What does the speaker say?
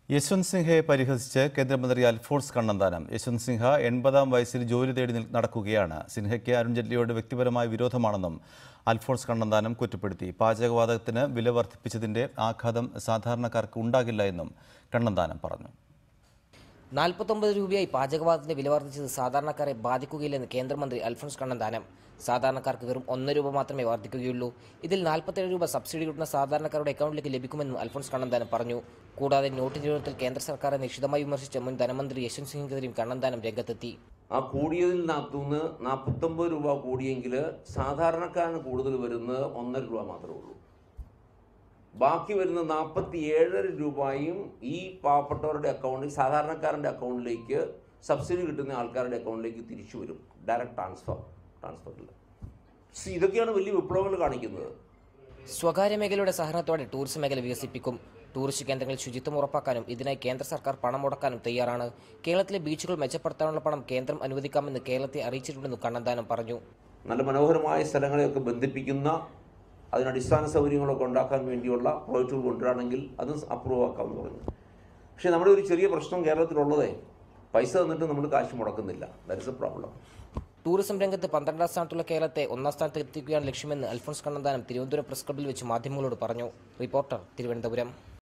യശ്വന്ത് സിൻഹയെ പരിഹസിച്ച് കേന്ദ്രമന്ത്രി അൽഫോൺസ് കണ്ണന്താനം യശ്വന്ത് സിൻഹ എൺപതാം വയസ്സിൽ ജോലി തേടി നിൽ- നടക്കുകയാണ് സിൻഹയ്ക്ക് അരുൺ ജെയ്റ്റ്ലിയോട് വ്യക്തിപരമായ വിരോധമാണെന്നും അൽഫോൺസ് കണ്ണന്താനം കുറ്റപ്പെടുത്തി പാചകവാതകത്തിന് വില വർദ്ധിപ്പിച്ചതിന്റെ ആഘാതം സാധാരണക്കാർക്ക് ഉണ്ടാകില്ല എന്നും കണ്ണന്താനം പറഞ്ഞു നാൽപ്പത്തൊമ്പത് രൂപയായി പാചകവാതകത്തിന്റെ വില വർദ്ധിച്ചത് സാധാരണക്കാരെ ബാധിക്കുകയില്ലെന്ന് കേന്ദ്രമന്ത്രി അൽഫോൺസ് കണ്ണന്താനം സാധാരണക്കാർക്ക് വെറും ഒന്ന് രൂപ മാത്രമേ വർദ്ധിക്കുകയുള്ളൂ ഇതിൽ നാൽപ്പത്തേഴ് രൂപ സബ്സിഡി കിട്ടുന്ന സാധാരണക്കാരുടെ അക്കൗണ്ടിലേക്ക് ലഭിക്കുമെന്നും അൽഫോൺസ് കണ്ണന്താനം പറഞ്ഞു കൂടാതെ നോട്ട് നിരോധനത്തിൽ കേന്ദ്ര സർക്കാരെ നിശിതമായി വിമർശിച്ച മുൻ ധനമന്ത്രി യശ്വന്ത് സിംഗിനെതിരെയും കണ്ണന്താനം രംഗത്തെത്തി ആ കൂടിയതിൽ നാത്തുനിന്ന് നാൽപ്പത്തൊമ്പത് രൂപ കൂടിയെങ്കിൽ സാധാരണക്കാരന് കൂടുതൽ വരുന്നത് ഒന്നര രൂപ മാത്രമേ ഉള്ളൂ ബാക്കി വരുന്ന നാൽപ്പത്തി ഏഴര രൂപയും ഈ പാവപ്പെട്ടവരുടെ അക്കൗണ്ടിൽ സാധാരണക്കാരൻ്റെ അക്കൗണ്ടിലേക്ക് സബ്സിഡി കിട്ടുന്ന ആൾക്കാരുടെ അക്കൗണ്ടിലേക്ക് തിരിച്ചു വരും ഡയറക്റ്റ് ട്രാൻസ്ഫർ ട്രാൻസ്ഫറിൽ സി ഇതൊക്കെയാണ് വലിയ വിപ്ലവങ്ങൾ കാണിക്കുന്നത് സ്വകാര്യ മേഖലയുടെ സഹകരണത്തോടെ ടൂറിസം മേഖല വികസിപ്പിക്കും ടൂറിസ്റ്റ് കേന്ദ്രങ്ങളിൽ ശുചിത്വം ഉറപ്പാക്കാനും ഇതിനായി കേന്ദ്ര സർക്കാർ പണം മുടക്കാനും തയ്യാറാണ് കേരളത്തിലെ ബീച്ചുകൾ മെച്ചപ്പെടുത്താനുള്ള പണം കേന്ദ്രം അനുവദിക്കാമെന്ന് കേരളത്തെ അറിയിച്ചിട്ടുണ്ടെന്ന് കണ്ണന്താനം പറഞ്ഞു നല്ല മനോഹരമായ സ്ഥലങ്ങളെയൊക്കെ ബന്ധിപ്പിക്കുന്ന അതിന് അടിസ്ഥാന സൗകര്യങ്ങളൊക്കെ ഉണ്ടാക്കാൻ വേണ്ടിയുള്ള പ്രോജക്റ്റുകൾ കൊണ്ടുവരാണെങ്കിൽ അത് അപ്രൂവ് ആക്കാമെന്ന് പറഞ്ഞു പക്ഷേ നമ്മുടെ ഒരു ചെറിയ പ്രശ്നം കേരളത്തിലുള്ളതേ പൈസ തന്നിട്ട് നമ്മൾ കാശ് മുടക്കുന്നില്ല that is a problem tourism രംഗത്ത് പന്ത്രണ്ടാം സ്ഥാനത്തുള്ള കേരളത്തെ ഒന്നാം സ്ഥാനത്ത് എത്തിക്കുകയാണ് ലക്ഷ്യമെന്ന് അൽഫോൺസ് കണ്ണന്താനം തിരുവനന്തപുരം പ്രസ് ക്ലബ്ബിൽ വെച്ച് മാധ്യമങ്ങളോട് പറഞ്ഞു റിപ്പോർട്ടർ തിരുവനന്തപുരം